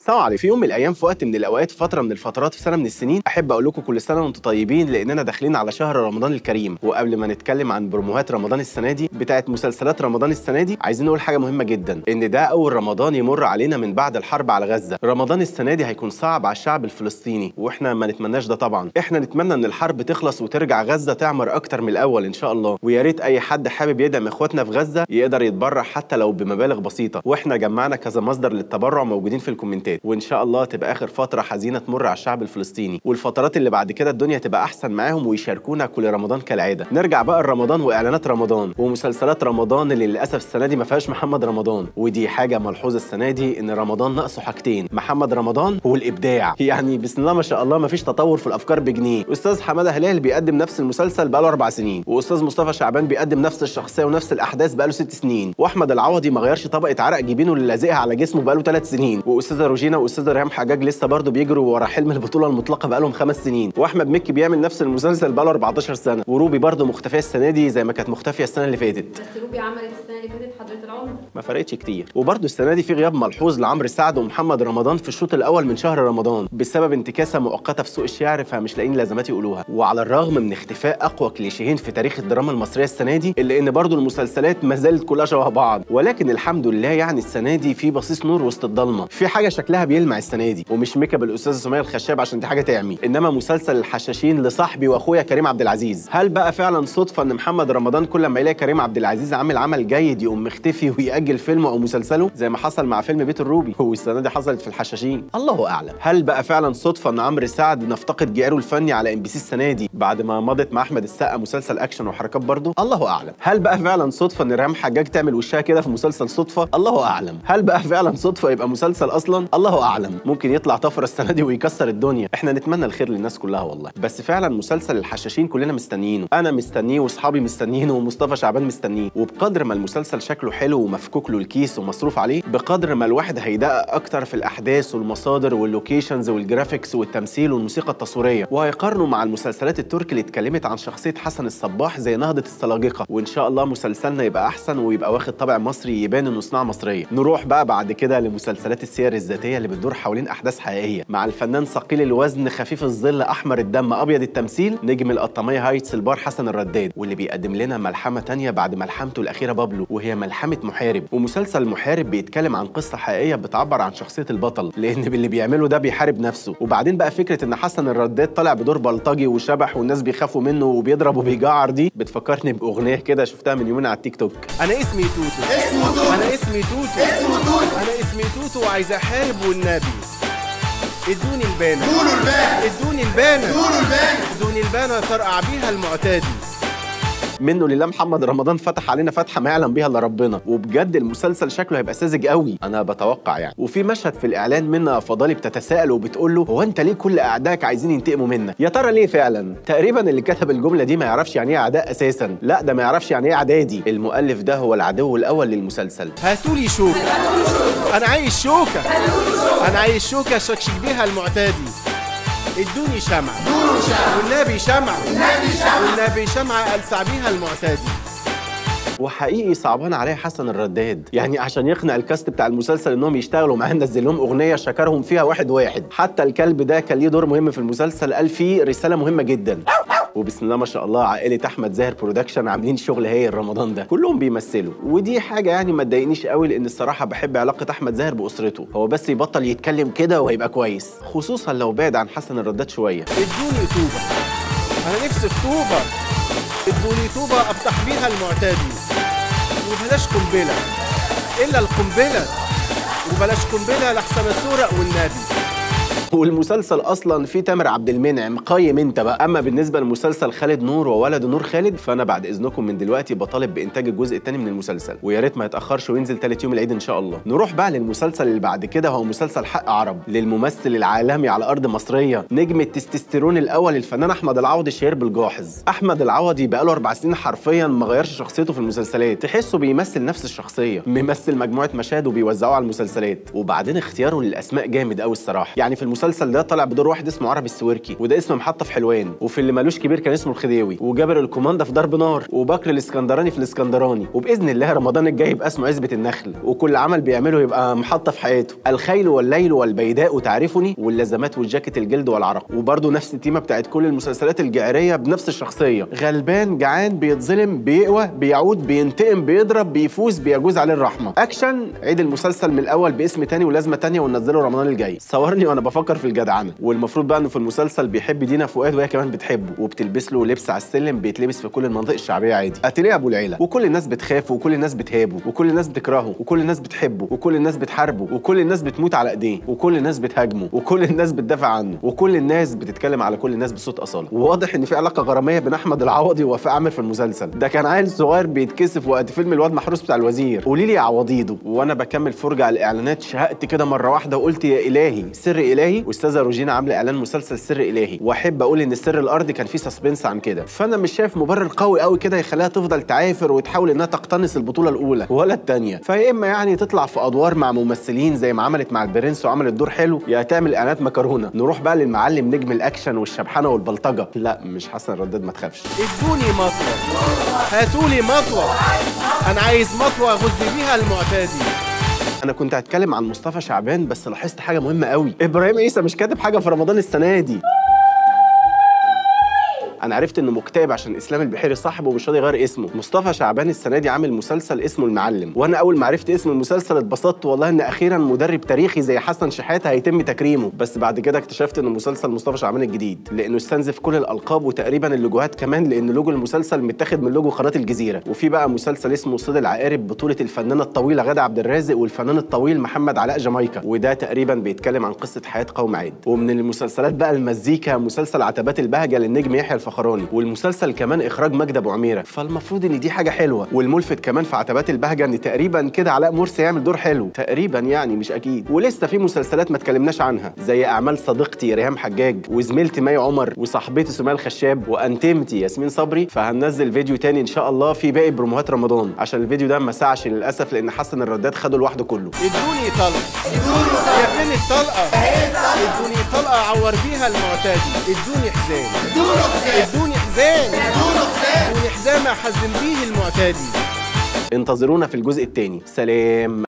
السلام عليكم في يوم من الايام في وقت من الاوقات في فتره من الفترات في سنه من السنين احب اقول لكم كل سنه وانتم طيبين لاننا داخلين على شهر رمضان الكريم وقبل ما نتكلم عن بروموهات رمضان السنه دي بتاعه مسلسلات رمضان السنه دي عايزين نقول حاجه مهمه جدا ان ده اول رمضان يمر علينا من بعد الحرب على غزه رمضان السنه دي هيكون صعب على الشعب الفلسطيني واحنا ما نتمناش ده طبعا احنا نتمنى ان الحرب تخلص وترجع غزه تعمر اكتر من الاول ان شاء الله ويا ريت اي حد حابب يدعم اخواتنا في غزه يقدر يتبرع حتى لو بمبالغ بسيطه واحنا جمعنا كذا مصدر للتبرع موجودين في الكومنتات وان شاء الله تبقى اخر فتره حزينه تمر على الشعب الفلسطيني والفترات اللي بعد كده الدنيا تبقى احسن معاهم ويشاركونا كل رمضان كالعاده نرجع بقى لرمضان واعلانات رمضان ومسلسلات رمضان اللي للاسف السنه دي ما فيهاش محمد رمضان ودي حاجه ملحوظه السنه دي ان رمضان ناقصه حاجتين محمد رمضان والابداع يعني بسم الله ما شاء الله ما فيش تطور في الافكار بجنيه استاذ حماده هلال بيقدم نفس المسلسل بقاله اربع سنين واستاذ مصطفى شعبان بيقدم نفس الشخصيه ونفس الاحداث بقاله ست سنين واحمد العوضي ما غيرش طبقه عرق جبينه اللي لازقها على جسمه بقاله ثلاث سنين واستاذه روجينا واستاذه ريهام حجاج لسه برضه بيجروا ورا حلم البطوله المطلقه بقالهم خمس سنين واحمد مكي بيعمل نفس المسلسل بقاله 14 سنه وروبي برضه مختفيه السنه دي زي ما كانت مختفيه السنه اللي فاتت بس روبي عملت السنه اللي فاتت حضره العمر ما فرقتش كتير وبرضه السنه دي في غياب ملحوظ لعمرو سعد ومحمد رمضان في الشوط الاول من شهر رمضان بسبب انتكاسه مؤقته في سوق الشعر فمش لاقيين لازمات يقولوها وعلى الرغم من اختفاء اقوى كليشيهين في تاريخ الدراما المصريه السنه دي الا ان برضه المسلسلات ما زالت كلها شبه بعض ولكن الحمد لله يعني السنه دي في بصيص نور وسط الضلمه في حاجه شكلها بيلمع السنه دي ومش ميك اب الاستاذه سميه الخشاب عشان دي حاجه تعمي انما مسلسل الحشاشين لصاحبي واخويا كريم عبد العزيز هل بقى فعلا صدفه ان محمد رمضان كل ما يلاقي كريم عبد العزيز عامل عمل جيد يقوم مختفي ويأجل فيلمه او مسلسله زي ما حصل مع فيلم بيت الروبي والسنه دي حصلت في الحشاشين الله اعلم هل بقى فعلا صدفه ان عمرو سعد نفتقد جياره الفني على ام بي سي السنه دي بعد ما مضت مع احمد السقا مسلسل اكشن وحركات برضه الله اعلم هل بقى فعلا صدفه ان ريهام حجاج تعمل وشها كده في مسلسل صدفه الله اعلم هل بقى فعلا صدفه يبقى مسلسل اصلا الله اعلم ممكن يطلع طفره السنه دي ويكسر الدنيا احنا نتمنى الخير للناس كلها والله بس فعلا مسلسل الحشاشين كلنا مستنيينه انا مستنيه واصحابي مستنيينه ومصطفى شعبان مستنيه وبقدر ما المسلسل شكله حلو ومفكوك له الكيس ومصروف عليه بقدر ما الواحد هيدقق اكتر في الاحداث والمصادر واللوكيشنز والجرافيكس والتمثيل والموسيقى التصويريه وهيقارنه مع المسلسلات التركي اللي اتكلمت عن شخصيه حسن الصباح زي نهضه السلاجقه وان شاء الله مسلسلنا يبقى احسن ويبقى واخد طابع مصري يبان انه صناعه مصريه نروح بقى بعد كده لمسلسلات السير الذاتيه اللي بتدور حوالين احداث حقيقيه مع الفنان ثقيل الوزن خفيف الظل احمر الدم ابيض التمثيل نجم القطاميه هايتس البار حسن الرداد واللي بيقدم لنا ملحمه تانية بعد ملحمته الاخيره بابلو وهي ملحمه محارب ومسلسل المحارب بيتكلم عن قصه حقيقيه بتعبر عن شخصيه البطل لان باللي بيعمله ده بيحارب نفسه وبعدين بقى فكره ان حسن الرداد طالع بدور بلطجي وشبح والناس بيخافوا منه وبيضرب وبيجعر دي بتفكرني باغنيه كده شفتها من يومين على التيك توك انا اسمي توتو اسمه توتو انا اسمي توتو اسمه توتو انا اسمي توتو وعايز احارب والنبي ادوني البانه قولوا البان ادوني البانه قولوا البان ادوني البانه ترقع بيها المعتادي منه لله محمد رمضان فتح علينا فتحه ما يعلم بيها الا ربنا وبجد المسلسل شكله هيبقى ساذج قوي انا بتوقع يعني وفي مشهد في الاعلان منى فضالي بتتساءل وبتقول له هو انت ليه كل اعدائك عايزين ينتقموا منك يا ترى ليه فعلا تقريبا اللي كتب الجمله دي ما يعرفش يعني ايه اعداء اساسا لا ده ما يعرفش يعني ايه اعدادي المؤلف ده هو العدو الاول للمسلسل هاتولي شوكه انا عايز شوكه انا عايز شوكه شكشك بيها المعتادي ادوني شمع قولوا شعب والنبي شمع النبي شعب والنبي شمعة ألسع بيها المعتادي وحقيقي صعبان عليه حسن الرداد يعني عشان يقنع الكاست بتاع المسلسل انهم يشتغلوا معاه نزل لهم اغنيه شكرهم فيها واحد واحد حتى الكلب ده كان ليه دور مهم في المسلسل قال فيه رساله مهمه جدا وبسم الله ما شاء الله عائله احمد زاهر برودكشن عاملين شغل هايل رمضان ده كلهم بيمثلوا ودي حاجه يعني ما تضايقنيش قوي لان الصراحه بحب علاقه احمد زاهر باسرته هو بس يبطل يتكلم كده وهيبقى كويس خصوصا لو بعد عن حسن الرداد شويه ادوني طوبة أنا نفسي في طوبة ادوني طوبة أفتح بيها المعتادي وبلاش قنبلة إلا القنبلة وبلاش قنبلة لحسن السورق والنبي والمسلسل اصلا فيه تامر عبد المنعم قيم انت بقى اما بالنسبه لمسلسل خالد نور وولد نور خالد فانا بعد اذنكم من دلوقتي بطالب بانتاج الجزء الثاني من المسلسل ويا ريت ما يتاخرش وينزل ثالث يوم العيد ان شاء الله نروح بقى للمسلسل اللي بعد كده هو مسلسل حق عرب للممثل العالمي على ارض مصريه نجم التستوستيرون الاول الفنان احمد العوضي الشهير بالجاحظ احمد العوضي بقاله اربع سنين حرفيا ما غيرش شخصيته في المسلسلات تحسه بيمثل نفس الشخصيه ممثل مجموعه مشاهد وبيوزعوها على المسلسلات وبعدين اختياره للاسماء جامد قوي الصراحه يعني في المسلسل المسلسل ده طالع بدور واحد اسمه عربي السويركي وده اسم محطه في حلوان وفي اللي مالوش كبير كان اسمه الخديوي وجابر الكوماندا في ضرب نار وبكر الاسكندراني في الاسكندراني وباذن الله رمضان الجاي يبقى اسمه عزبه النخل وكل عمل بيعمله يبقى محطه في حياته الخيل والليل والبيداء تعرفني واللازمات والجاكيت الجلد والعرق وبرده نفس التيمه بتاعت كل المسلسلات الجعريه بنفس الشخصيه غلبان جعان بيتظلم بيقوى بيعود بينتقم بيضرب بيفوز بيجوز عليه الرحمه اكشن عيد المسلسل من الاول باسم تاني ولازمه تانيه وننزله رمضان الجاي صورني وانا بفكر في الجدعنه والمفروض بقى انه في المسلسل بيحب دينا فؤاد وهي كمان بتحبه وبتلبس له لبس على السلم بيتلبس في كل المناطق الشعبيه عادي اتيليه ابو العيله وكل الناس بتخافه وكل الناس بتهابه وكل الناس بتكرهه وكل الناس بتحبه وكل الناس بتحاربه وكل الناس بتموت على ايديه وكل الناس بتهاجمه وكل الناس بتدافع عنه وكل الناس بتتكلم على كل الناس بصوت اصاله وواضح ان في علاقه غراميه بين احمد العوضي ووفاء عامر في المسلسل ده كان عيل صغير بيتكسف وقت فيلم الواد محروس بتاع الوزير قولي لي يا عوضيدو وانا بكمل فرجه على الاعلانات شهقت كده مره واحده وقلت يا الهي سر الهي استاذه روجينا عامله اعلان مسلسل سر الهي واحب اقول ان السر الارضي كان فيه سسبنس عن كده فانا مش شايف مبرر قوي قوي كده يخليها تفضل تعافر وتحاول انها تقتنص البطوله الاولى ولا الثانيه فيا اما يعني تطلع في ادوار مع ممثلين زي ما عملت مع البرنس وعملت دور حلو يا تعمل اعلانات مكرونه نروح بقى للمعلم نجم الاكشن والشبحنه والبلطجه لا مش حسن رداد ما تخافش ادوني مطوه هاتولي مطوه انا عايز مطوه اغز بيها المعتادي انا كنت هتكلم عن مصطفى شعبان بس لاحظت حاجه مهمه قوي ابراهيم عيسى مش كاتب حاجه في رمضان السنه دي انا عرفت انه مكتئب عشان اسلام البحيري صاحبه ومش راضي يغير اسمه مصطفى شعبان السنه دي عامل مسلسل اسمه المعلم وانا اول ما عرفت اسم المسلسل اتبسطت والله ان اخيرا مدرب تاريخي زي حسن شحاته هيتم تكريمه بس بعد كده اكتشفت انه مسلسل مصطفى شعبان الجديد لانه استنزف كل الالقاب وتقريبا اللوجوهات كمان لان لوجو المسلسل متاخد من لوجو قناه الجزيره وفي بقى مسلسل اسمه صيد العقارب بطوله الفنانه الطويله غاده عبد الرازق والفنان الطويل محمد علاء جامايكا وده تقريبا بيتكلم عن قصه حياه قوم عاد ومن المسلسلات بقى المزيكا مسلسل عتبات البهجه للنجم يحيى الفخراني والمسلسل كمان اخراج ماجدة ابو عميره فالمفروض ان دي حاجه حلوه والملفت كمان في عتبات البهجه ان تقريبا كده علاء مرسي يعمل دور حلو تقريبا يعني مش اكيد ولسه في مسلسلات ما اتكلمناش عنها زي اعمال صديقتي ريهام حجاج وزميلتي مي عمر وصاحبتي سمية الخشاب وانتمتي ياسمين صبري فهننزل فيديو تاني ان شاء الله في باقي بروموهات رمضان عشان الفيديو ده ما سعش للاسف لان حسن الرداد خده لوحده كله ادوني طلقه يا ابني الطلقه ادوني طلقه اعور بيها المعتادي ادوني حزام ادوله حساب ادوني حزام ادوله حساب ادوني حزام احزم بيه المعتادي انتظرونا في الجزء الثاني سلام